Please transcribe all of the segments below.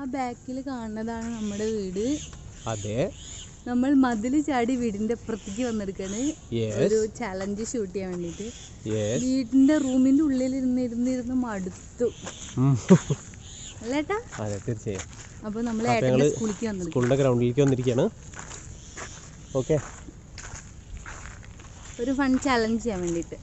ആ ബാക്കിൽ കാണുന്നതാണ് നമ്മുടെ വീട് അതെ നമ്മൾ മതിൽ ചാടി വീടിന്റെ അപ്പുറത്തേക്ക് വന്നെടുക്കാണ് യെസ് ഒരു ചലഞ്ച് ഷൂട്ട് ചെയ്യാൻ വേണ്ടിയിട്ട് യെസ് വീടിന്റെ റൂമിന്റെ ഉള്ളിൽ ഇരുന്ന് ഇരുന്ന് ഇരുന്ന് മടുത്തു അല്ലേട്ടാ അതെ തീർച്ചയായും അപ്പൊ നമ്മൾ അപ്പൊ ഏട്ടന്റെ ഞങ്ങള് സ്കൂളിലേക്ക് വന്നെടുക്കും സ്കൂളിൻ്റെ ഗ്രൗണ്ടിലേക്ക് വന്നിരിക്കുകയാണ് ഓക്കെ ഒരു ഫൺ ചലഞ്ച് ചെയ്യാൻ വേണ്ടിയിട്ട്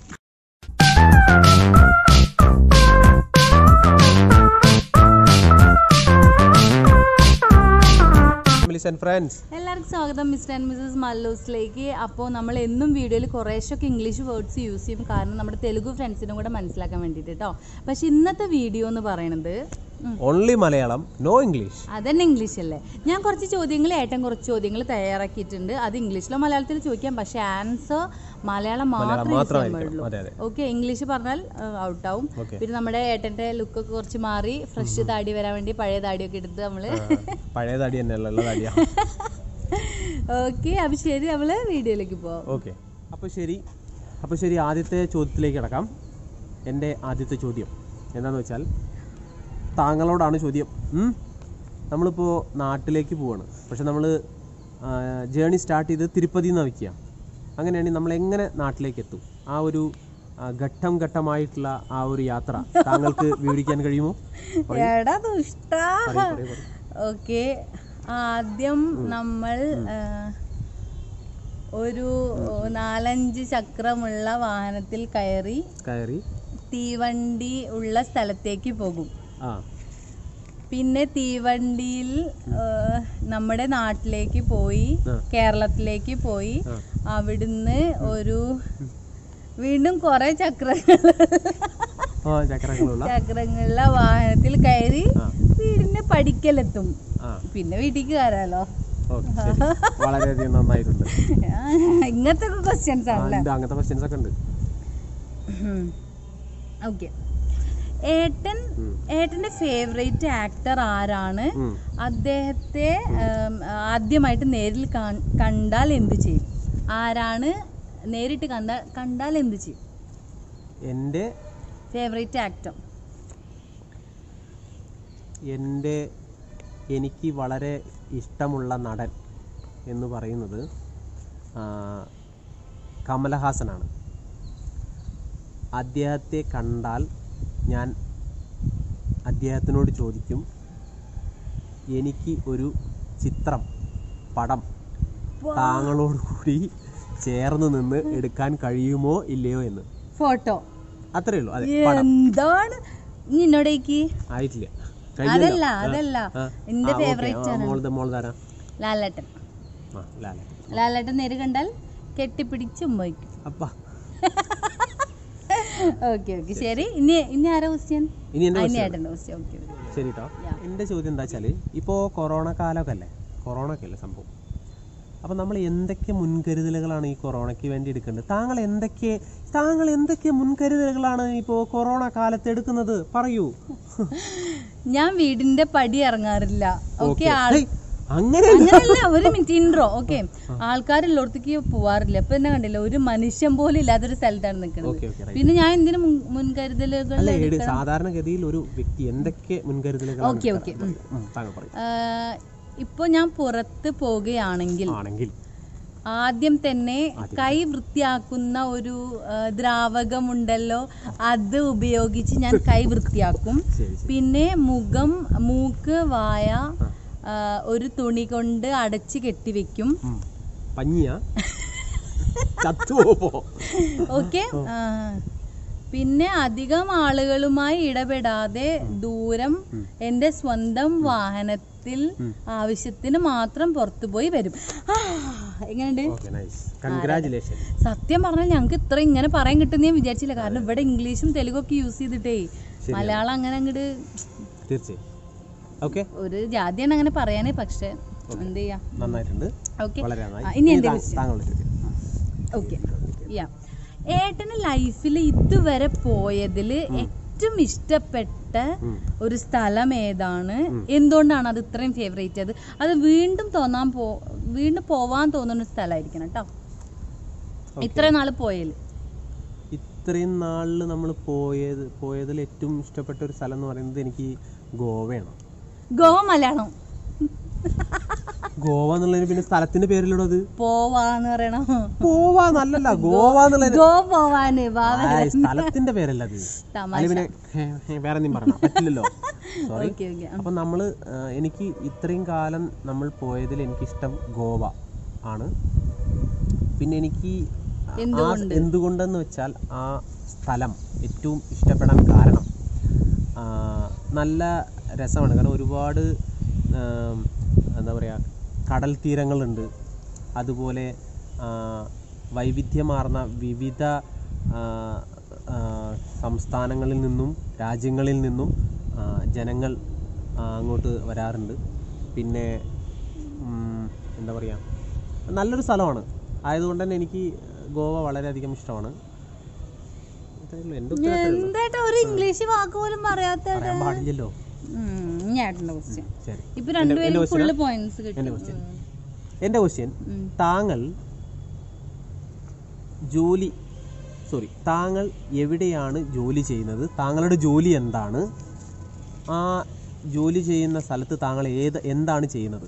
ഫാമിലീസ് ആൻഡ് ഫ്രണ്ട്സ് എല്ലാവർക്കും സ്വാഗതം മിസ്റ്റർ ആൻഡ് മിസ്സസ് മല്ലൂസിലേക്ക് അപ്പോൾ നമ്മൾ എന്നും വീഡിയോയിൽ കുറേശ്ശൊക്കെ ഇംഗ്ലീഷ് വേർഡ്സ് യൂസ് ചെയ്യും കാരണം നമ്മുടെ തെലുഗു ഫ്രണ്ട്സിനും കൂടെ മനസ്സിലാക്കാൻ വേണ്ടിയിട്ട് കേട്ടോ പക്ഷെ ഇന്നത്തെ വീഡിയോ എന്ന് പറയുന്നത് ഉം, ഓൺലി മലയാളം നോ ഇംഗ്ലീഷ് അതന്നെ ഇംഗ്ലീഷ് അല്ലേ ഞാൻ കുറച്ച് ചോദ്യങ്ങൾ ഏട്ടൻ കുറച്ച് ചോദ്യങ്ങൾ തയ്യാറാക്കിയിട്ടുണ്ട് അത് ഇംഗ്ലീഷിലോ മലയാളത്തിലോ ചോദിക്കാം പക്ഷെ ആൻസർ മലയാളം മലയാളം മാത്രമേ യൂസ് ചെയ്യാൻ മാത്രമായിരിക്കണം പാടുള്ളൂ അതെ അതെ ഓക്കെ ഇംഗ്ലീഷ് പറഞ്ഞാൽ ഔട്ടാവും ഓക്കെ പിന്നെ നമ്മുടെ ഏട്ടന്റെ ലുക്കൊക്കെ കുറച്ച് മാറി ഫ്രഷ് താടി വരാൻ വേണ്ടി പഴയ താടിയൊക്കെ എടുത്ത് നമ്മള് പഴയ താടി തന്നെയല്ല ഉള്ള താടിയാ ഓക്കെ അപ്പൊ ശരി നമ്മള് വീഡിയോയിലേക്ക് പോവാം ഓക്കെ അപ്പോൾ ശരി അപ്പോൾ ശരി ആദ്യത്തെ ചോദ്യത്തിലേക്ക് കിടക്കാം എൻ്റെ ആദ്യത്തെ ചോദ്യം എന്താണെന്ന് വെച്ചാൽ താങ്കളോടാണ് ചോദ്യം ഉം? നമ്മളിപ്പോൾ നാട്ടിലേക്ക് പോവാണ് പക്ഷെ നമ്മൾ ജേണി സ്റ്റാർട്ട് ചെയ്ത് തിരുപ്പതി നിന്ന് വയ്ക്കുക അങ്ങനെയാണെങ്കിൽ നമ്മൾ എങ്ങനെ നാട്ടിലേക്ക് എത്തും ആ ഒരു ആ, ഘട്ടം ഘട്ടമായിട്ടുള്ള ആ ഒരു യാത്ര താങ്കൾക്ക് വിവരിക്കാൻ കഴിയുമോ എടാ ദുഷ്ടാ പറയൂ, പറയൂ, പറയൂ. ഓക്കെ ആദ്യം നമ്മൾ ആ, ഒരു നാലഞ്ച് ചക്രമുള്ള വാഹനത്തിൽ കയറി കയറി തീവണ്ടി ഉള്ള സ്ഥലത്തേക്ക് പോകും ആ പിന്നെ തീവണ്ടിയിൽ ആ, നമ്മുടെ നാട്ടിലേക്ക് പോയി ആ. കേരളത്തിലേക്ക് പോയി ആ. അവിടുന്ന് ഒരു വീണ്ടും കുറെ ചക്രങ്ങൾ ആ ചക്രങ്ങളുള്ള ചക്രങ്ങളുള്ള വാഹനത്തിൽ കയറി ആ വീടിന്റെ പടിക്കലെത്തും ആ പിന്നെ വീട്ടിലേക്ക് കയറാലോ ഓക്കെ ശരി വളരെയധികം നന്നായിട്ടുണ്ട് ഇങ്ങനത്തെ ഒക്കെ ക്വസ്റ്റ്യൻസ് ആ, ആണല്ലേ ഉണ്ട് അങ്ങനത്തെ ക്വസ്റ്റ്യൻസ് ഒക്കെ ഉണ്ട് ഓക്കെ ഏട്ടൻ ഉം. ഏട്ടന്റെ ഫേവറേറ്റ് ആക്ടർ ആരാണ് ഉം. അദ്ദേഹത്തെ ഉം, ആദ്യമായിട്ട് നേരിൽ കാൺ- കണ്ടാൽ എന്ത് ചെയ്യും ആരാണ് നേരിട്ട് കണ്ട കണ്ടാൽ എന്ത് ചെയ്യും എൻ്റെ ഫേവറേറ്റ് ആക്ടർ എൻ്റെ എനിക്ക് വളരെ ഇഷ്ടമുള്ള നടൻ എന്ന് പറയുന്നത് ആ, കമലഹാസനാണ് അദ്ദേഹത്തെ കണ്ടാൽ ഞാൻ അദ്ദേഹത്തിനോട് ചോദിക്കും എനിക്ക് ഒരു ചിത്രം പടം താങ്കളോട് കൂടി ചേർന്ന് നിന്ന് എടുക്കാൻ കഴിയുമോ ഇല്ലയോ എന്ന് ഫോട്ടോ അത്രേ ഉള്ളൂ അതെ പടം എന്താണ് ഇനി എന്നോടേക്ക് ആയിട്ടില്ല അതല്ല അതല്ല ആ. എന്റെ ആ, ഓക്കേ. ഫേവറേറ്റ് ആ, ആണ് മോൾത് മോൾതാരാ ലാലേട്ടൻ ആ ലാല ലാലേട്ടൻ നേര് കണ്ടാൽ കെട്ടിപ്പിടിച്ച് ഉമ്മയ്ക്കും അപ്പാ ഓക്കെ ഓക്കെ ശരി ഇനി ഇനി ആരാ ക്വസ്റ്റ്യൻ ഇനി എൻ്റെ ഇനി question. ഏട്ടൻ്റെ ക്വസ്റ്റ്യൻ ഓക്കെ ശരി കേട്ടോ Yeah. എൻ്റെ ചോദ്യം എന്താ വെച്ചാൽ ഇപ്പോൾ കൊറോണ കാലമൊക്കെ അല്ലേ കൊറോണ ഒക്കെ അല്ലേ സംഭവം അപ്പോൾ നമ്മൾ എന്തൊക്കെ മുൻകരുതലുകളാണ് ഈ കൊറോണയ്ക്ക് വേണ്ടി എടുക്കേണ്ടത് താങ്കൾ എന്തൊക്കെ താങ്കൾ എന്തൊക്കെ മുൻകരുതലുകളാണ് ഇപ്പോൾ കൊറോണ കാലത്ത് എടുക്കുന്നത് പറയൂ ഞാൻ വീടിന്റെ പടി ഇറങ്ങാറില്ല ഓക്കെ ആൾ ഹേയ്, അങ്ങനെ അങ്ങനെയല്ല ഒരു മിനിറ്റ് ഇൻട്രോ ഓക്കെ ആൾക്കാരുള്ളടത്തേക്ക് പോവാറില്ല ഇപ്പൊ എന്നെ കണ്ടില്ല ഒരു മനുഷ്യൻ പോലും ഇല്ലാത്തൊരു സ്ഥലത്താണ് നിൽക്കുന്നത് ഓക്കെ ഓക്കെ പിന്നെ ഞാൻ എന്തിനു മുൻ- മുൻകരുതലുകൾ അല്ല ഏട് സാധാരണഗതിയിൽ ഒരു വ്യക്തി എന്തൊക്കെ മുൻകരുതലുകളാണ് ഓക്കെ, എടുക്കാറ്? ഓക്കെ, ഉം, താങ്കൾ പറയും ഇപ്പൊ ഞാൻ പുറത്ത് പോകുകയാണെങ്കിൽ ആണെങ്കിൽ ആദ്യം തന്നെ കൈ വൃത്തിയാക്കുന്ന ഒരു ആ, ദ്രാവകമുണ്ടല്ലോ അത് ഉപയോഗിച്ച് ഞാൻ കൈ വൃത്തിയാക്കും ശരി ശരി പിന്നെ മുഖം മൂക്ക് വായ ആ, ഒരു തുണി കൊണ്ട് അടച്ച് കെട്ടിവെക്കും ഉം. പഞ്ഞിയാ ചത്തുപോപ്പോ ഓക്കെ പിന്നെ അധികം ആളുകളുമായി ഇടപെടാതെ ദൂരം എൻ്റെ സ്വന്തം വാഹനത്തിൽ ആവശ്യത്തിന് മാത്രം പുറത്തുപോയി വരും ആ, എങ്ങനെയുണ്ട് ഓക്കെ നൈസ് കൺഗ്രാചുലേഷൻ സത്യം പറഞ്ഞാൽ ഞങ്ങൾക്ക് ഇത്ര ഇങ്ങനെ പറയാൻ കിട്ടുന്ന ഞാൻ വിചാരിച്ചില്ല കാരണം ഇവിടെ ഇംഗ്ലീഷും തെലുഗും ഒക്കെ യൂസ് ചെയ്തിട്ടേ മലയാളം അങ്ങനെ അങ്ങോട്ട് തീർച്ചയായും ഓക്കെ ഒരു ജാതിയാണ് അങ്ങനെ പറയാനേ പക്ഷെ എന്ത് ചെയ്യാ നന്നായിട്ടുണ്ട് ഓക്കെ വളരെ നന്നായി ഇനി ഇനി എൻ്റെ താ- താങ്കളുടെ ചോദ്യം ഓക്കെ യാ ഏട്ടന് ലൈഫിൽ ഇതുവരെ പോയതിൽ ഏറ്റവും ഇഷ്ടപ്പെട്ട ഉം. ഒരു സ്ഥലം ഏതാണ് എന്തുകൊണ്ടാണ് അത് ഇത്രയും ഫേവറേറ്റ് അത് അത് വീണ്ടും തോന്നാൻ പോ വീണ്ടും പോവാൻ തോന്നുന്ന ഒരു സ്ഥലമായിരിക്കണം കേട്ടോ ഇത്രയും നാൾ പോയാൽ ഇത്രയും നാളിൽ നമ്മൾ പോയത് പോയതിൽ ഏറ്റവും ഇഷ്ടപ്പെട്ട ഒരു സ്ഥലം എന്ന് പറയുന്നത് എനിക്ക് ഗോവയാണ് ഗോവ മലയാളം ഗോവ എന്നുള്ളതിന് പിന്നെ സ്ഥലത്തിന്റെ പേരിലൂടെ അത് പോവാന്ന് പറയണം ഗോവ എന്നല്ലല്ല ഗോവ എന്നുള്ളതിന് ഗോ പോവാന് വാവ ആ, സ്ഥലത്തിന്റെ പേരല്ല അത് തമാശ അല്ലെ പിന്നെ ഹേ, ഹേ, വേറെ എന്തെങ്കിലും പറഞ്ഞ പറ്റില്ലല്ലോ സോറി ഓക്കെ ഓക്കെ അപ്പം നമ്മൾ എനിക്ക് ഇത്രയും കാലം നമ്മൾ പോയതിൽ എനിക്കിഷ്ടം ഗോവ ആണ് പിന്നെ എനിക്ക് ആ എന്തുകൊണ്ട്? എന്തുകൊണ്ടെന്ന് വെച്ചാൽ ആ സ്ഥലം ഏറ്റവും ഇഷ്ടപ്പെടാൻ കാരണം ആ, നല്ല രസമാണ് കാരണം ഒരുപാട് ആം, എന്താ പറയുക കടൽ തീരങ്ങളുണ്ട് അതുപോലെ ആ, വൈവിധ്യമാർന്ന വിവിധ ആ, ആ, സംസ്ഥാനങ്ങളിൽ നിന്നും രാജ്യങ്ങളിൽ നിന്നും ആ, ജനങ്ങൾ ആ, അങ്ങോട്ട് വരാറുണ്ട് പിന്നെ ഉം, എന്താ പറയുക നല്ലൊരു സ്ഥലമാണ് ആയതുകൊണ്ട് തന്നെ എനിക്ക് ഗോവ വളരെയധികം ഇഷ്ടമാണ് ഇത്രയേ ഉള്ളൂ. എൻ്റെ ഉത്തരം അത്രയേ ഉള്ളൂ. എന്തായിട്ട് ഒരു ഇംഗ്ലീഷ് വാക്ക് പോലും പറയാത്ത പറയാൻ പാടില്ലല്ലോ ഞാട്ടുണ്ട് ക്വസ്റ്റ്യൻ ശരി ഇപ്പൊ രണ്ടുപേരും ഫുള്ള് പോയിന്റ്സ് എൻ്റെ കിട്ടും ക്വസ്റ്റ്യൻ എൻ്റെ ക്വസ്റ്റ്യൻ ഉം. താങ്കൾ ജോലി സോറി താങ്കൾ എവിടെയാണ് ജോലി ചെയ്യുന്നത് താങ്കളുടെ ജോലി എന്താണ് ആ ജോലി ചെയ്യുന്ന സ്ഥലത്ത് താങ്കൾ ഏത് എന്താണ് ചെയ്യുന്നത്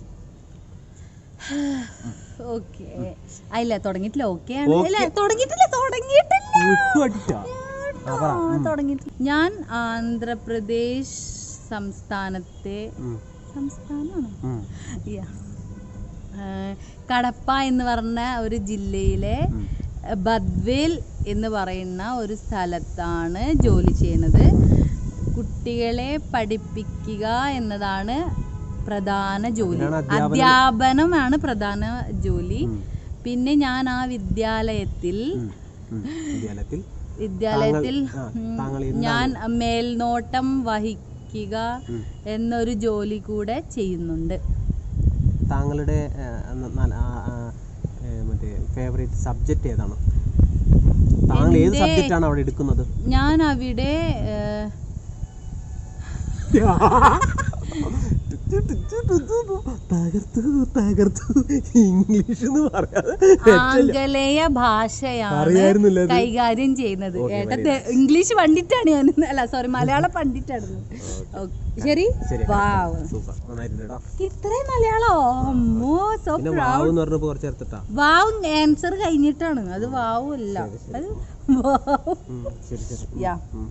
ഓക്കെ അല്ല തുടങ്ങിയിട്ടില്ല ഓക്കെ ആണ് അല്ല തുടങ്ങിയിട്ടില്ല തുടങ്ങിയിട്ടില്ല വിട്ടുപറ്റിച്ചാ? ആ, പറ. ആ, തുടങ്ങിയിട്ടില്ല ഞാൻ ആന്ധ്രാപ്രദേശ് സംസ്ഥാനത്തെ ഉം, സംസ്ഥാനമാണോ ഉം, Yeah. ആ, കടപ്പ എന്ന് പറഞ്ഞ ഒരു ജില്ലയിലെ ഉം. ബദ്വേൽ എന്ന് പറയുന്ന ഒരു സ്ഥലത്താണ് ജോലി ചെയ്യുന്നത് കുട്ടികളെ പഠിപ്പിക്കുക എന്നതാണ് പ്രധാന ജോലി അതിനാണ് അധ്യാപനം. അധ്യാപനമാണ് പ്രധാന ജോലി ഉം, പിന്നെ ഞാൻ ആ വിദ്യാലയത്തിൽ ഉം, ഉം. വിദ്യാലയത്തിൽ വിദ്യാലയത്തിൽ ആ, ഉം, താങ്കൾ ഞാൻ മേൽനോട്ടം വഹിക്കുക ഉം. എന്നൊരു ജോലി കൂടെ ചെയ്യുന്നുണ്ട് താങ്കളുടെ ആ, ന- ന- ആ, ആ, ഏ, മറ്റേ ഫേവറേറ്റ് സബ്ജക്റ്റ് ഏതാണ് താങ്കൾ ഏത് എൻ്റെ- സബ്ജക്റ്റ് ആണ് അവിടെ എടുക്കുന്നത് ഞാൻ അവിടെ ഏഹ്, തകർത്തു തകർത്തു ഇംഗ്ലീഷ് എന്ന് പറയാതെ ആംഗലേയ ഭാഷയാണ് അറിയായിരുന്നില്ല ഇത്. കൈകാര്യം ചെയ്യുന്നത് Okay, ഏട്ടാ തെ- ഇംഗ്ലീഷ് പണ്ഡിറ്റാണ് ഞാൻ അല്ല സോറി മലയാളം പണ്ഡിറ്റാണ് Okay. ശരി ശരി വാവ് സൂപ്പർ നന്നായിട്ടുണ്ട് കേട്ടോ ഇത്രയും മലയാളോ അമ്മോ സോ പിന്നെ വാവ് എന്ന് പറഞ്ഞപ്പോ കുറച്ച് ചേർത്തിട്ടാ വാവ് ആൻസർ കഴിഞ്ഞിട്ടാണ് അത് വാവും അല്ല അത് വാവ് ഉം, ശരി ശരി ഉം, യാ ഉം.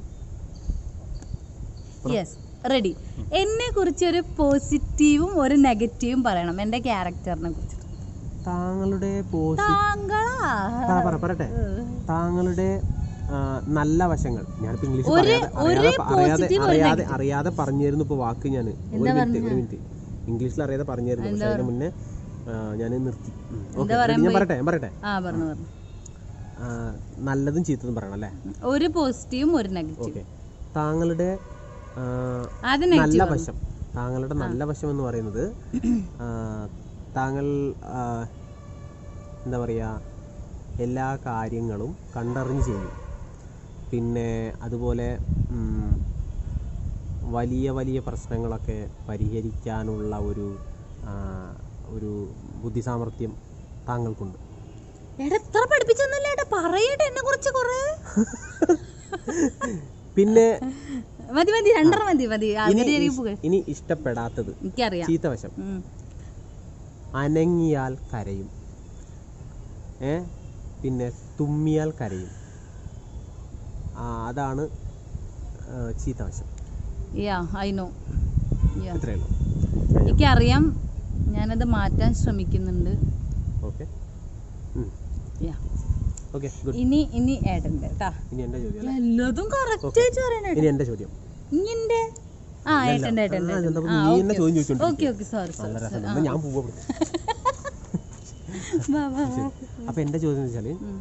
യെസ് റെഡി എന്നെ കുറിച്ച് ഒരു പോസിറ്റീവും ഒരു നെഗറ്റീവും പറയണം എൻ്റെ ക്യാരക്ടറിനെ കുറിച്ച് താങ്കളുടെ പോസ്റ്റ് താങ്കളാ പറ പറ പറട്ടെ താങ്കളുടെ ആ, നല്ല വശങ്ങൾ ഞാനിപ്പോ ഇംഗ്ലീഷ് ഒരു- അറിയാതെ ഒരു അറിയാതെ അറിയാതെ positive, ഒരു അറിയാതെ അറിയാതെ പറഞ്ഞു തരുന്നു ഇപ്പൊ വാക്ക് ഞാൻ ഒരു എന്താ മിനിറ്റ് ഒരു മിനിറ്റ് ഇംഗ്ലീഷിൽ അറിയാതെ പറഞ്ഞു തരുന്നു പക്ഷെ അതിന് മുന്നേ ഞാൻ നിർത്തി ഉം, okay, പറയാൻ ready? ഞാൻ പറയട്ടെ ഞാൻ പറയട്ടെ ആ പറഞ്ഞു പറഞ്ഞു ആ, നല്ലതും ചീത്തതും പറയണം അല്ലേ ഒരു പോസിറ്റീവും ഒരു നെഗറ്റീവും ഓക്കെ താങ്കളുടെ ആ, അത് നല്ല നെഗറ്റീവ് വശം താങ്കളുടെ നല്ല വശം എന്ന് പറയുന്നത് ആ, താങ്കൾ ആ, എന്താ പറയുക എല്ലാ കാര്യങ്ങളും കണ്ടറിഞ്ഞ് ചെയ്യും പിന്നെ അതുപോലെ ഉം, വലിയ വലിയ പ്രശ്നങ്ങളൊക്കെ പരിഹരിക്കാനുള്ള ഒരു ആ, ഒരു ബുദ്ധി സാമർഥ്യം താങ്കൾക്കുണ്ട് എടാ എത്ര പഠിപ്പിച്ചെന്നല്ല ഏട്ടാ പറയട്ടെ എന്നെ കുറിച്ച് കുറെ പിന്നെ മതി മതി രണ്ടര മതി മതി ഇനി ആൾക്കാര് എനിക്ക് ഇഷ്- പോകെ ഇനി ഇഷ്ടപ്പെടാത്തത് എനിക്കറിയാം ചീത്ത വശം ഉം. അനങ്ങിയാൽ കരയും ഏ പിന്നെ തുമ്മിയാൽ കരയും ആ, അതാണ് ആ, ചീത്ത വശം യാ ഐ നോ യാ ഇത്രയേ ഉള്ളൂ എനിക്കറിയാം ഞാനത് മാറ്റാൻ ശ്രമിക്കുന്നുണ്ട് ഓക്കെ യാ ഓക്കെ ഗുഡ് ഇനി ഇനി ഏട്ടൻ്റെ കേട്ടാ ഇനി എൻ്റെ ചോദ്യം അല്ലേ എല്ലാതും കറക്റ്റ് ആയിട്ട് പറയണേ ഇനി എൻ്റെ ചോദ്യം ഇനിന്റെ ആ ഏട്ടൻ്റെ ഏട്ടൻ്റെ ആ, എന്താ ആ നീ എന്നെ ചോദ്യം ഓക്കെ ചോദിച്ചോണ്ടിരിക്കുക ഓക്കെ സോറി നല്ല സോറി രസം എന്നാ ഞാൻ പോവാ അപ്പം എൻ്റെ ചോദ്യം എന്ന് വെച്ചാൽ ഉം.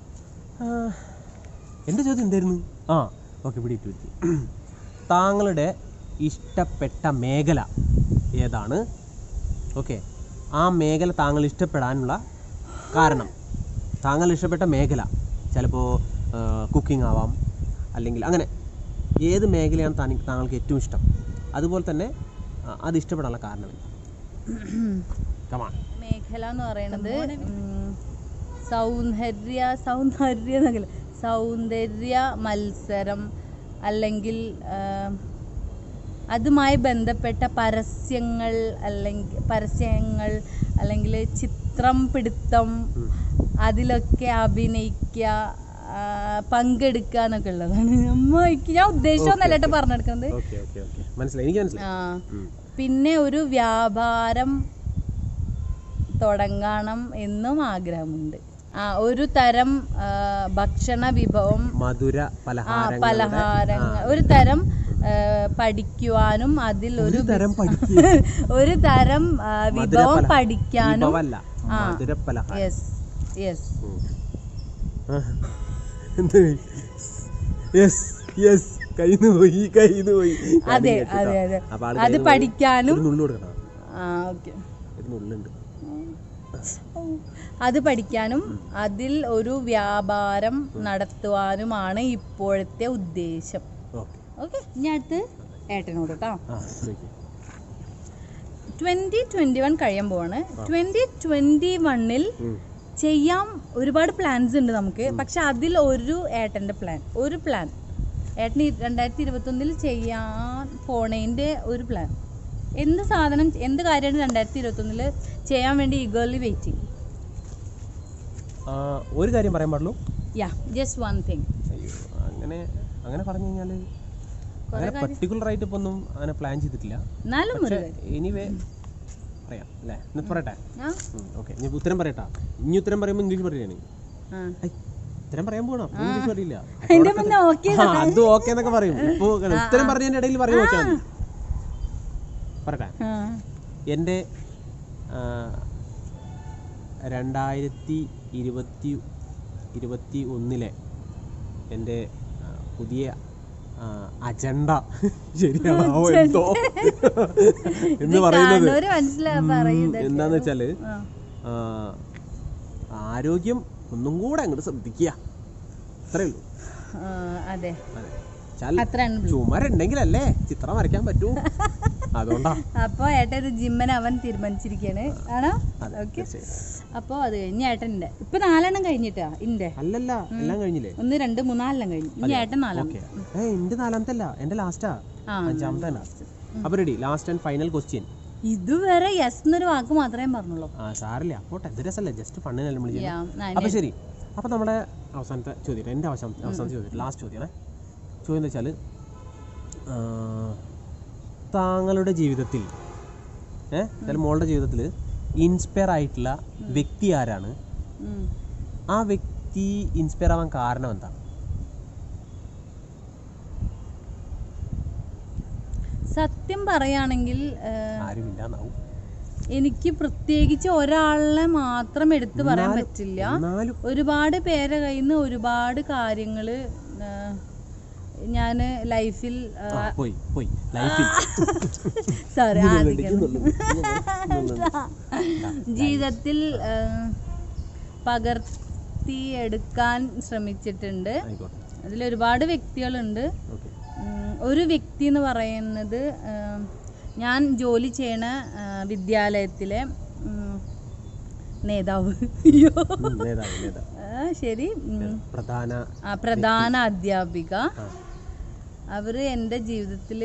എൻ്റെ ചോദ്യം എന്തായിരുന്നു ആ ഓക്കെ ഇവിടെ ഇട്ടു വെച്ചു താങ്കളുടെ ഇഷ്ടപ്പെട്ട മേഖല ഏതാണ് ഓക്കെ ആ മേഖല താങ്കൾ ഇഷ്ടപ്പെടാനുള്ള കാരണം താങ്കൾ ഇഷ്ടപ്പെട്ട മേഖല ചിലപ്പോൾ കുക്കിംഗ് ആവാം അല്ലെങ്കിൽ അങ്ങനെ ഏത് മേഖലയാണ് താൻ- താങ്കൾക്ക് ഏറ്റവും ഇഷ്ടം അതുപോലെ തന്നെ ആ, അത് ഇഷ്ടപ്പെടാനുള്ള കാരണം കമാൺ മേഖല എന്ന് പറയുന്നത് ഉം, സൗന്ദര്യ സൗന്ദര്യ എന്നൊക്കെ സൗന്ദര്യ മത്സരം അല്ലെങ്കിൽ ആ, അതുമായി ബന്ധപ്പെട്ട പരസ്യങ്ങൾ അല്ലെങ്കിൽ പരസ്യങ്ങൾ അല്ലെങ്കിൽ ചിത്രം പിടുത്തം അതിലൊക്കെ അഭിനയിക്കുക ആ, പങ്കെടുക്കുക എന്നൊക്കെ ഉള്ളതാണ് അമ്മ എനിക്ക് ഞാൻ ഉദ്ദേശിച്ചൊന്നല്ല കേട്ടോ പറഞ്ഞെടുക്കുന്നത് ഓക്കെ ഓക്കെ ഓക്കെ മനസ്സിലായി എനിക്ക് മനസ്സിലായി ആ ഉം. പിന്നെ ഒരു വ്യാപാരം തുടങ്ങണം എന്നും ആഗ്രഹമുണ്ട് ആ ഒരു തരം ആ, ഭക്ഷണ വിഭവം മധുര ആ പലഹാരങ്ങൾ പലഹാരങ്ങൾ ഒരു തരം ആ, പഠിക്കുവാനും അതിൽ ഒരു തരം പഠിക്കുക ഒരു തരം ആ, വിഭവം പല- പഠിക്കാനും വിഭവമല്ല മധുര പലഹാരം യെസ് യെസ് യെസ് യെസ് കയ്യിന്ന് പോയി കയ്യിന്ന് പോയി അതെ കാര്യം അതെ കേട്ടോ. അതെ അപ്പൊ ആള് അത് കയ്യിന്ന് പോയി. പഠിക്കാനും ഒരു നുള്ളു കൊടുക്കണം ആ ഓക്കെ ഒരു നുള്ളുണ്ട് അത് പഠിക്കാനും അതിൽ ഒരു വ്യാപാരം നടത്തുവാനുമാണ് ഇപ്പോഴത്തെ ഉദ്ദേശം ഓക്കെ ഓക്കെ ഇനി അടുത്ത് ഏട്ടനോട് കേട്ടോ ആ ഓക്കെ ട്വന്റി ട്വന്റി വൺ കഴിയുമ്പോഴാണ് ട്വന്റി ട്വന്റി വണ്ണിൽ ചെയ്യാൻ ഒരുപാട് പ്ലാൻസ് ഉണ്ട് നമുക്ക് പക്ഷെ അതിൽ ഒരു ഏട്ടൻ്റെ പ്ലാൻ ഒരു പ്ലാൻ ഏട്ടൻ ഈ രണ്ടായിരത്തി ഇരുപത്തൊന്നിൽ ചെയ്യാൻ പോണേൻ്റെ ഒരു പ്ലാൻ എന്ത് സാധനം എന്ത് കാര്യമാണ് രണ്ടായിരത്തി ഇരുപത്തൊന്നിൽ ചെയ്യാൻ വേണ്ടി ഈഗർലി വെയിറ്റിംഗ് ഒരു കാര്യം പറയാൻ പാടുള്ളൂ യാ ജസ്റ്റ് വൺ തിങ് അയ്യോ അങ്ങനെ അങ്ങനെ പറഞ്ഞു കഴിഞ്ഞാൽ അങ്ങനെ പർട്ടിക്കുലർ ആയിട്ട് ഇപ്പൊ ഒന്നും അങ്ങനെ പ്ലാൻ ചെയ്തിട്ടില്ല എന്നാലും ഒരു പക്ഷേ എനിവേ പറയാം അല്ലേ എന്നിട്ട് പറയട്ടെ ആ ഓക്കെ ഇനി ഉത്തരം പറയട്ടാ ഇനി ഉത്തരം പറയുമ്പോൾ ഇംഗ്ലീഷ് പറയാണ് ആ ഐ, ഉത്തരം പറയാൻ പോകണം അപ്പൊ ഇംഗ്ലീഷ് പറയില്ല അതിന്റെ മുന്നേ ഓക്കെ ആ, അത് ഓക്കെ എന്നൊക്കെ പറയും ഇപ്പൊ ഉത്തരം പറഞ്ഞതിന്റെ ഇടയിൽ പറയും ഓക്കെ പറയട്ടെ ആ എൻ്റെ ആ, രണ്ടായിരത്തി ഇരുപത്തി ഇരുപത്തി ഒന്നിലെ എൻ്റെ ആ, പുതിയ ആ, അജണ്ട ശരിയാണോ എന്തോ എന്ന് പറയുന്നത് കാണുന്നവര് മനസ്സിലാ പറയുന്നത് എന്താന്ന് വെച്ചാല് ആ. ആ, ആരോഗ്യം ഒന്നും കൂടെ അങ്ങോട്ട് ശ്രദ്ധിക്കുക അത്രേ ഉള്ളൂ ആ, അതെ അതെ ചാൽ അത്രയാണ് ചുമരുണ്ടെങ്കിലല്ലേ ചിത്രം വരയ്ക്കാൻ പറ്റൂ അതുകൊണ്ടാ അപ്പൊ ഏട്ടൻ ഒരു ജിമ്മൻ അവൻ തീരുമാനിച്ചിരിക്കാണ് ആണോ അതെ ഓക്കെ തീർച്ചയായും അപ്പൊ അത് കഴിഞ്ഞ് ഏട്ടൻ്റെ ഇപ്പൊ നാലെണ്ണം കഴിഞ്ഞിട്ടാ ഇന്റെ അല്ലല്ല എല്ലാം കഴിഞ്ഞില്ലേ ഒന്ന് രണ്ട് മൂന്നാലെണ്ണം കഴിഞ്ഞു ഇനി ഏട്ടൻ നാലാം ഓക്കെ ഏ എന്റെ നാലാമത്തെ അല്ല എന്റെ ലാസ്റ്റാ ആ അഞ്ചാമത്തെ ലാസ്റ്റ് അപ്പൊ ready last and final question ഇതുവരെ യെസ് എന്നൊരു വാക്ക് മാത്രമേ പറഞ്ഞുള്ളൂ ആ സാറില്ല പോട്ടെ എന്ത് രസമല്ലേ ജസ്റ്റ് ഫണ്ണിനല്ലേ നമ്മൾ യാ, ചെയ്യുന്നത് ഞാൻ- അപ്പൊ ശരി അപ്പൊ നമ്മുടെ അവസാനത്തെ ചോദ്യം എൻ്റെ അവസാന അവസാനത്തെ ചോദ്യം ലാസ്റ്റ് ചോദ്യമാണേ ചോദ്യം എന്താ വെച്ചാൽ താങ്കളുടെ ജീവിതത്തിൽ ഏഹ് ചില മോളുടെ ജീവിതത്തിൽ ഇൻസ്പയർ ആയിട്ടുള്ള വ്യക്തി ആരാണ് ഉം. ആ വ്യക്തി ഇൻസ്പയർ ആവാൻ കാരണം എന്താണ് സത്യം പറയുകയാണെങ്കിൽ ആ, ആരും ഇല്ലാന്നാവും എനിക്ക് പ്രത്യേകിച്ച് ഒരാളെ മാത്രം എടുത്തു പറയാൻ പറ്റില്ല എന്നാലും ഒരുപാട് പേരെ കയ്യിൽ നിന്ന് ഒരുപാട് കാര്യങ്ങൾ ഞാൻ ലൈഫിൽ ആ, പോയി പോയി ലൈഫിൽ സോറി ജീവിതത്തിൽ ആ, പകർത്തിയെടുക്കാൻ ശ്രമിച്ചിട്ടുണ്ട് ആയിക്കോട്ടെ അതിൽ ഒരുപാട് വ്യക്തികളുണ്ട് ഓക്കെ ഉം, ഒരു വ്യക്തി എന്ന് പറയുന്നത് ആ, ഞാൻ ജോലി ചെയ്യണ ആ, വിദ്യാലയത്തിലെ ഉം, നേതാവ് അയ്യോ നേതാവ് നേതാവ് ആ, ശരി ഉം, പ്രധാന ആ, പ്രധാന അധ്യാപിക ആ, അവർ എൻ്റെ ജീവിതത്തിൽ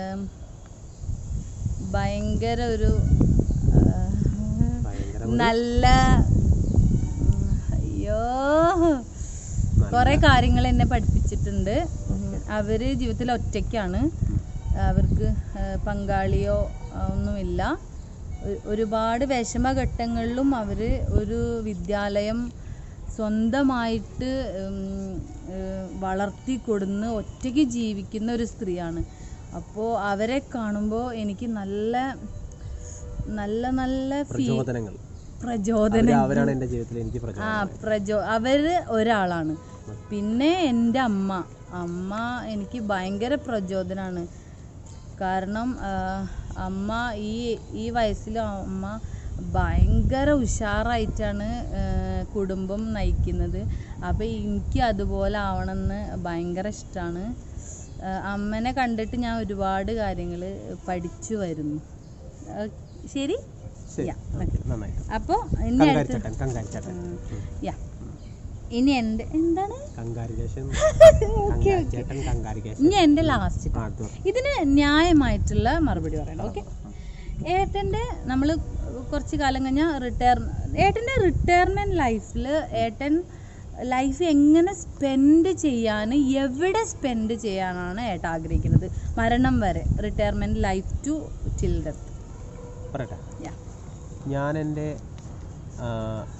ഭയങ്കര ഒരു ആ, ഭയങ്കര നല്ല ഉം, അയ്യോ കുറെ കാര്യങ്ങൾ എന്നെ പഠിപ്പിച്ചിട്ടുണ്ട് ഉം, അവര് ജീവിതത്തിൽ ഒറ്റയ്ക്കാണ് അവർക്ക് ആ, പങ്കാളിയോ ആ, ഒന്നുമില്ല ഒ- ഒരുപാട് വിഷമഘട്ടങ്ങളിലും അവർ ഒരു വിദ്യാലയം സ്വന്തമായിട്ട് ഉം, ഏഹ്, വളർത്തി കൊടുന്ന് ഒറ്റയ്ക്ക് ജീവിക്കുന്ന ഒരു സ്ത്രീയാണ് അപ്പോൾ അവരെ കാണുമ്പോൾ എനിക്ക് നല്ല നല്ല നല്ല ഫീ പ്രചോദനങ്ങൾ പ്രചോദനം അവര് അവരാണ് എൻ്റെ ജീവിതത്തിൽ എനിക്ക് ആ പ്രചോദനം പ്രചോ അവര് ഒരാളാണ് പിന്നെ എൻ്റെ അമ്മ അമ്മ എനിക്ക് ഭയങ്കര പ്രചോദനമാണ് കാരണം ആ, അമ്മ ഈ ഈ വയസ്സിൽ അമ്മ ഭയങ്കര ഉഷാറായിട്ടാണ് ആ, കുടുംബം നയിക്കുന്നത് അപ്പോൾ എനിക്ക് അതുപോലെ ആവണമെന്ന് ഭയങ്കര ഇഷ്ടമാണ് അമ്മനെ കണ്ടിട്ട് ഞാൻ ഒരുപാട് കാര്യങ്ങൾ പഠിച്ചു വരുന്നു ആ, ശരി ശരി യാ ഓക്കെ നന്നായിട്ട് അപ്പോൾ ഇനി അടുത്ത് കങ്കാരിച്ചട്ടൻ കങ്കാരിച്ചട്ടൻ യാ ഇനി എൻ്റെ എന്താണ് കങ്കാരികേഷൻ ഓക്കെ ചേട്ടൻ കങ്കാരികേഷൻ ഇനി എൻ്റെ ലാസ്റ്റ് ആ അടുത്ത് പറ. ഇതിന് ന്യായമായിട്ടുള്ള മറുപടി പറയണം ഓക്കെ ഏട്ടൻ്റെ നമ്മൾ കുറച്ച് കാലം കഴിഞ്ഞാൽ റിട്ടയർ ഏട്ടൻ്റെ റിട്ടയർമെൻറ്റ് ലൈഫിൽ ഏട്ടൻ ലൈഫ് എങ്ങനെ സ്പെൻഡ് ചെയ്യാൻ എവിടെ സ്പെൻഡ് ചെയ്യാനാണ് ഏട്ടൻ ആഗ്രഹിക്കുന്നത് മരണം വരെ retirement life to till death പറയട്ടെ യാ ഞാൻ എൻ്റെ ആ,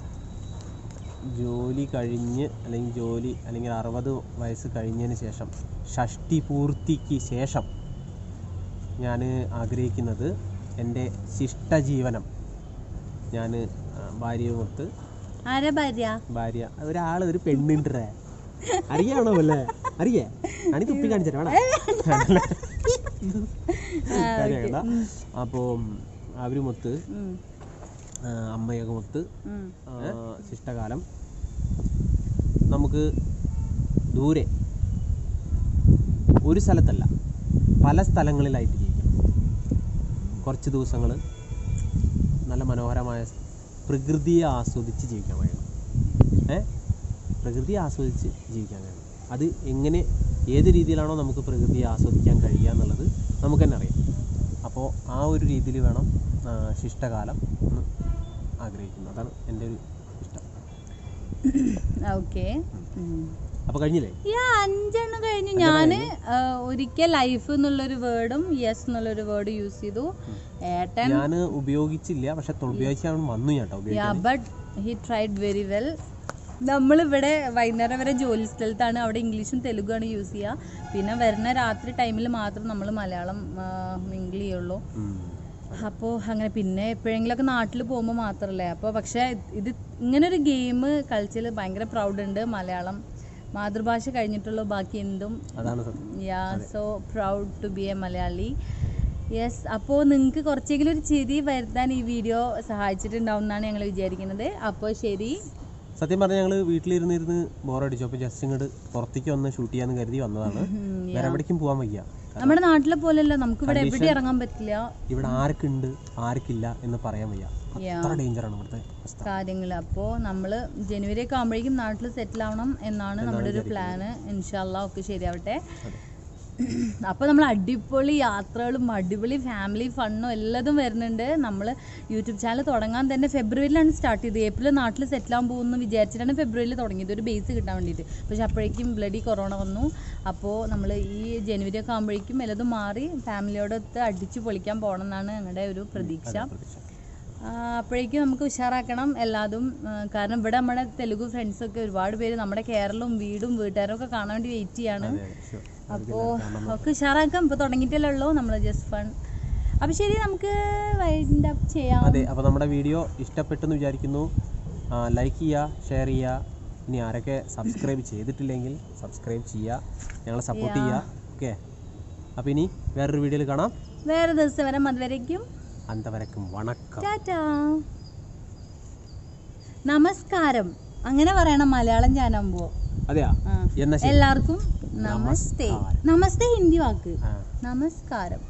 ജോലി കഴിഞ്ഞ് അല്ലെങ്കിൽ ജോലി അല്ലെങ്കിൽ അറുപത് വയസ്സ് കഴിഞ്ഞതിന് ശേഷം ഷഷ്ടി പൂർത്തിക്ക് ശേഷം ഞാൻ ആഗ്രഹിക്കുന്നത് എൻ്റെ ശിഷ്ടജീവനം ഞാൻ ഭാര്യയുമൊത്ത് ആരാ ഭാര്യ ഭാര്യ ഒരാൾ ഒരു പെണ്ണുണ്ടേ അറിയാണോ അല്ലേ അറിയേ അണി തുപ്പി കാണിച്ചു വേണം കാര്യമാക്കണ്ട അപ്പോൾ അവരുമൊത്ത് ഉം, ആ, അമ്മയൊക്കെ മൊത്ത് ഉം. ആ, ശിഷ്ടകാലം നമുക്ക് ദൂരെ ഒരു സ്ഥലത്തല്ല പല സ്ഥലങ്ങളിലായിട്ട് ജീവിക്കാം കുറച്ച് ദിവസങ്ങൾ നല്ല മനോഹരമായ പ്രകൃതിയെ ആസ്വദിച്ച് ജീവിക്കാൻ കഴിയണം ഏ പ്രകൃതിയെ ആസ്വദിച്ച് ജീവിക്കാൻ കഴിയണം അത് എങ്ങനെ ഏത് രീതിയിലാണോ നമുക്ക് പ്രകൃതിയെ ആസ്വദിക്കാൻ കഴിയുക എന്നുള്ളത് നമുക്ക് തന്നെ അറിയാം അപ്പോൾ ആ ഒരു രീതിയിൽ വേണം ആ, ശിഷ്ടകാലം എന്ന് ആഗ്രഹിക്കുന്നത് അതാണ് എൻ്റെ ഒരു ഇഷ്ടം ഓക്കെ ഉം. അപ്പോൾ കഴിഞ്ഞില്ലേ യാ അഞ്ചെണ്ണം കഴിഞ്ഞു ഞാൻ ഒരിക്കൽ ലൈഫ് എന്നുള്ളൊരു വേർഡും യെസ് എന്നുള്ളൊരു വേർഡ് യൂസ് ചെയ്തു ഏട്ടൻ ഞാൻ ഉപയോഗിച്ചില്ല പക്ഷെ ഉപയോഗിക്കാൻ വന്നു ഞാൻ കേട്ടോ യാ ഉപയോഗിക്കാൻ but he tried very well നമ്മളിവിടെ വൈകുന്നേരം വരെ ജോലി സ്ഥലത്താണ് അവിടെ ഇംഗ്ലീഷും തെലുഗുമാണ് യൂസ് ചെയ്യുക പിന്നെ വരുന്ന രാത്രി ടൈമിൽ മാത്രം നമ്മൾ മലയാളം മിങ്കിൾ ചെയ്യുള്ളൂ ഉം. അപ്പോൾ അങ്ങനെ പിന്നെ എപ്പോഴെങ്കിലുമൊക്കെ നാട്ടിൽ പോകുമ്പോൾ മാത്രമല്ലേ അപ്പോൾ പക്ഷേ ഇത് ഇങ്ങനൊരു ഗെയിം കളിച്ചതിൽ ഭയങ്കര പ്രൗഡ് ഉണ്ട് മലയാളം മാതൃഭാഷ കഴിഞ്ഞിട്ടുള്ള ബാക്കി എന്തും അതാണ് സത്യം yeah so proud to be a Malayali yes അപ്പോൾ നിങ്ങൾക്ക് കുറച്ചെങ്കിലും ഒരു ചിരി വരുത്താൻ ഈ വീഡിയോ സഹായിച്ചിട്ടുണ്ടാവും എന്നാണ് ഞങ്ങൾ വിചാരിക്കുന്നത് അപ്പോൾ ശരി സത്യം പറഞ്ഞാൽ ഞങ്ങൾ വീട്ടിലിരുന്നിരുന്ന് ബോറടിച്ചു അപ്പോൾ ജസ്റ്റ് ഇങ്ങോട്ട് പുറത്തേക്ക് വന്ന് ഷൂട്ട് ചെയ്യാന്ന് കരുതി വന്നതാണ് ഉം, വേറെ എവിടേക്കും പോകാൻ വയ്യ നമ്മുടെ നാട്ടിലെ പോലെയല്ല നമുക്ക് ഇവിടെ എവിടെ ഇറങ്ങാൻ പറ്റില്ല ഇവിടെ ആർക്കുണ്ട് ആർക്കില്ല എന്ന് പറയാൻ വയ്യ യാ അത്ര ഡേഞ്ചറാണ് ഇവിടുത്തെ അവസ്ഥ കാര്യങ്ങൾ അപ്പോൾ നമ്മൾ ജനുവരി ഒക്കെ ആകുമ്പോഴേക്കും നാട്ടിൽ സെറ്റിൽ ആവണം എന്നാണ് നമ്മുടെ ഒരു പ്ലാന് ഇൻഷാല്ല ഒക്കെ ശരിയാവട്ടെ അതെ. അപ്പോൾ നമ്മൾ അടിപൊളി യാത്രകളും അടിപൊളി ഫാമിലി ഫണ്ണും എല്ലാതും വരുന്നുണ്ട് നമ്മൾ യൂട്യൂബ് ചാനൽ തുടങ്ങാൻ തന്നെ ഫെബ്രുവരിയിലാണ് സ്റ്റാർട്ട് ചെയ്തത് ഏപ്രിൽ നാട്ടിൽ സെറ്റിൽ ആകാൻ പോകുമെന്ന് വിചാരിച്ചിട്ടാണ് ഫെബ്രുവരിയിൽ തുടങ്ങിയത് ഒരു ബേസ് കിട്ടാൻ വേണ്ടിയിട്ട് പക്ഷെ അപ്പോഴേക്കും ബ്ലഡി കൊറോണ വന്നു അപ്പോൾ നമ്മൾ ഈ ജനുവരി ഒക്കെ ആകുമ്പോഴേക്കും എല്ലാതും മാറി ഫാമിലിയോടൊത്ത് അടിച്ചു പൊളിക്കാൻ പോകണം എന്നാണ് ഞങ്ങളുടെ ഒരു പ്രതീക്ഷ പ്രതീക്ഷ. ആ, അപ്പോഴേക്കും നമുക്ക് ഉഷാറാക്കണം എല്ലാതും ആ, കാരണം ഇവിടെ നമ്മുടെ തെലുഗു ഫ്രണ്ട്സൊക്കെ ഒരുപാട് പേര് നമ്മുടെ കേരളവും വീടും വീട്ടുകാരും ഒക്കെ കാണാൻ വേണ്ടി വെയിറ്റ് ചെയ്യാണ് അതെ, അതെ, sure. അപ്പോൾ ഒക്കെ ഉഷാറാക്കാം ഇപ്പോൾ തുടങ്ങിയിട്ടല്ലേ ഉള്ളൂ നമ്മൾ ജസ്റ്റ് ഫൺ അപ്പോൾ ശരി നമുക്ക് വൈൻഡ് അപ്പ് ചെയ്യാം അതെ അപ്പോൾ നമ്മുടെ വീഡിയോ ഇഷ്ടപ്പെട്ടെന്ന് വിചാരിക്കുന്നു ലൈക്ക് ചെയ്യുക ഷെയർ ചെയ്യുക ഇനി ആരൊക്കെ സബ്സ്ക്രൈബ് ചെയ്തിട്ടില്ലെങ്കിൽ സബ്സ്ക്രൈബ് ചെയ്യുക ഞങ്ങളെ സപ്പോർട്ട് ചെയ്യുക ഓക്കെ അപ്പോൾ ഇനി വേറൊരു വീഡിയോയിൽ കാണാം വേറെ ദിവസം വരെ അതുവരേക്കും അന്തവരക്കും വണക്കം ടാറ്റാ നമസ്കാരം അങ്ങനെ പറയണം മലയാളം ചാനാകുമ്പോ അതെയാ എന്നാ ശരി എല്ലാവർക്കും നമസ്തേ നമസ്കാരം. നമസ്തേ ഹിന്ദി വാക്ക് ആ, നമസ്കാരം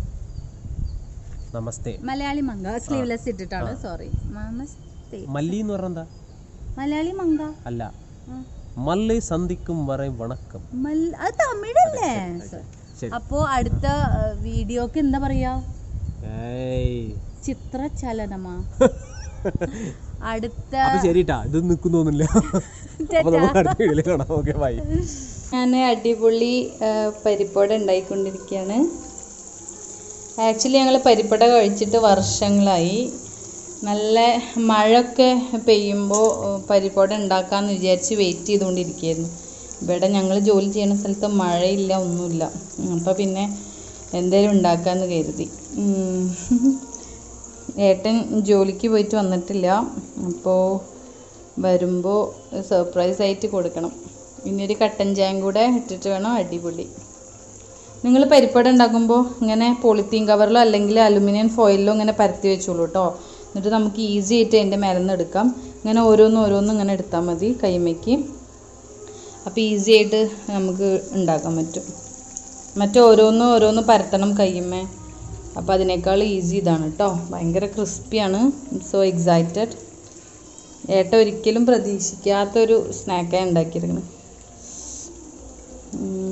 നമസ്തേ മലയാളി മങ്ക സ്ലീവ്ലെസ് ഇട്ടിട്ടാണ് സോറി നമസ്തേ മല്ലി എന്ന് പറഞ്ഞാൽ എന്താ മലയാളി മങ്ക അല്ല ആ. മല്ലി സന്ധിക്കും വരെ വണക്കം മൽ- അത് തമിഴല്ലേ ശരി അപ്പോ അടുത്ത വീഡിയോക്ക് എന്താ പറയാ ഏയ് ചിത്രചലനമാ അടുത്ത അപ്പൊ ശരിട്ടാ ഇത് നിൽക്കും തോന്നില്ല അപ്പൊ നമുക്ക് അടുത്ത വീഡിയോയിൽ കാണാം ഓക്കെ ബൈ ഞാൻ അടിപൊളി പരിപ്പട ഉണ്ടായിക്കൊണ്ടിരിക്കുകയാണ് ആക്ച്വലി ഞങ്ങൾ പരിപ്പട കഴിച്ചിട്ട് വർഷങ്ങളായി നല്ല മഴയൊക്കെ പെയ്യുമ്പോൾ പരിപ്പട ഉണ്ടാക്കാമെന്ന് വിചാരിച്ച് വെയിറ്റ് ചെയ്തുകൊണ്ടിരിക്കുകയായിരുന്നു ഇവിടെ ഞങ്ങൾ ജോലി ചെയ്യുന്ന സ്ഥലത്ത് മഴയില്ല ഒന്നുമില്ല അപ്പോൾ പിന്നെ എന്തേലും ഉണ്ടാക്കാമെന്ന് കരുതി ഉം. ഏട്ടൻ ജോലിക്ക് പോയിട്ട് വന്നിട്ടില്ല അപ്പോൾ വരുമ്പോൾ സർപ്രൈസ് ആയിട്ട് കൊടുക്കണം ഇനി ഒരു കട്ടൻ ചായയും കൂടെ ഇട്ടിട്ട് വേണം അടിപൊളി നിങ്ങൾ പരിപ്പട ഉണ്ടാക്കുമ്പോൾ ഇങ്ങനെ പോളിത്തീൻ കവറിലോ അല്ലെങ്കിൽ അലുമിനിയം ഫോയിലിലോ ഇങ്ങനെ പരത്തി വെച്ചോളൂ കേട്ടോ എന്നിട്ട് നമുക്ക് ഈസി ആയിട്ട് അതിൻ്റെ മേലെ നിന്ന് എടുക്കാം ഇങ്ങനെ ഓരോന്നും ഓരോന്നും ഇങ്ങനെ എടുത്താൽ മതി കൈമയ്ക്ക് അപ്പോൾ ഈസി ആയിട്ട് നമുക്ക് ഉണ്ടാക്കാൻ പറ്റും മറ്റേ ഓരോന്നും ഓരോന്ന് പരത്തണം കയ്യുമ്മേ അപ്പോൾ അതിനേക്കാൾ ഈസി ഇതാണ് കേട്ടോ ഭയങ്കര ക്രിസ്പിയാണ് സോ എക്സൈറ്റഡ് ഏട്ട ഒരിക്കലും പ്രതീക്ഷിക്കാത്തൊരു സ്നാക്കാണ് ഉണ്ടാക്കിയിരിക്കുന്നത് ഉം.